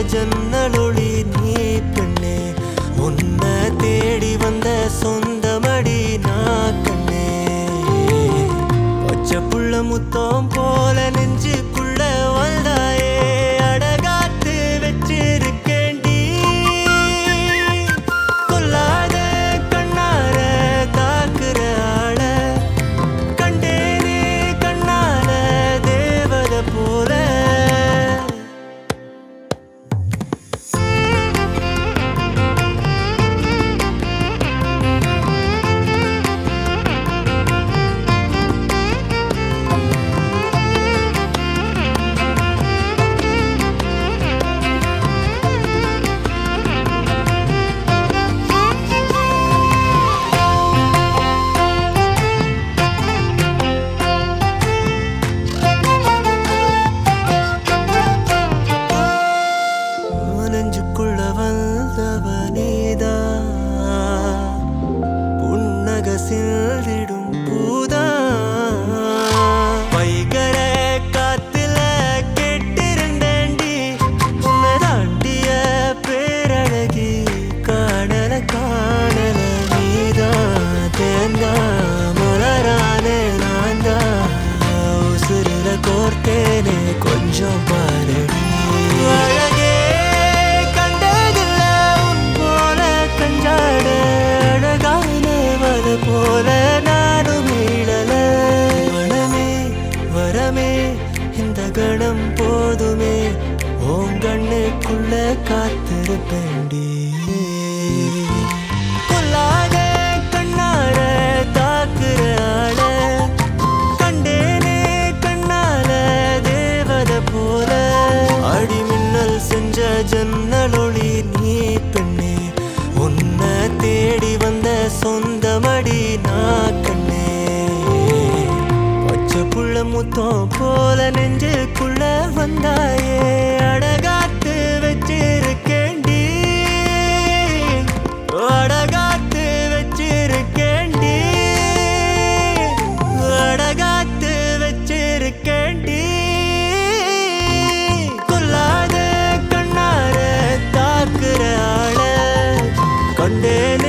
ஜன்னலொளி நீ பெண்ணே உன்னை தேடி வந்த சொந்தமடி நான் கண்ணே பச்சை புள்ள முத்தம் போல நெஞ்சுக்குள்ள வந்தாயே அடகாத்து வச்சிருக்கேண்டி கொல்லாத கண்ணார தாக்குற ஆள கண்டேனே கண்ணால தேவத போல நெஞ்சுக்குள்ள வந்தவ நீதா புன்னக சிந்திடும் பூதா வைகர காத்துல கெட்டிருந்தேண்டி உன்னை தாண்டிய பேரழகி காணல காணல நீதா தேர்ந்தா மலரானே நான்தா உசுரில கோர்த்தேனே கொஞ்சம் பாரடி அழகே கண்டதில்ல உன் போல கஞ்சாட அழகானவது போல நானும் மீளல மனமே வரமே இந்த கணம் போதுமே ஓம் கண்ணுக்குள்ள காத்திருப்பேண்டி கொல்லாத கண்ணார தாக்குற ஆள கண்டேனே கண்ணால தேவத போல அடி மின்னல் செஞ்ச ஜன்னலொளி நீ பெண்ணே உன்னை தேடி வந்த சொந்தமடி நான் கண்ணே பச்சை புள்ள முத்தம் போல நெஞ்சுக்குள்ள வந்தாயே அடகாத்து வச்சிருக்கேண்டி அடகாத்து வச்சிருக்கேண்டி அடகாத்து வச்சிருக்கேண்டி கொல்லாத கண்ணார தாக்குற ஆள கண்டேனே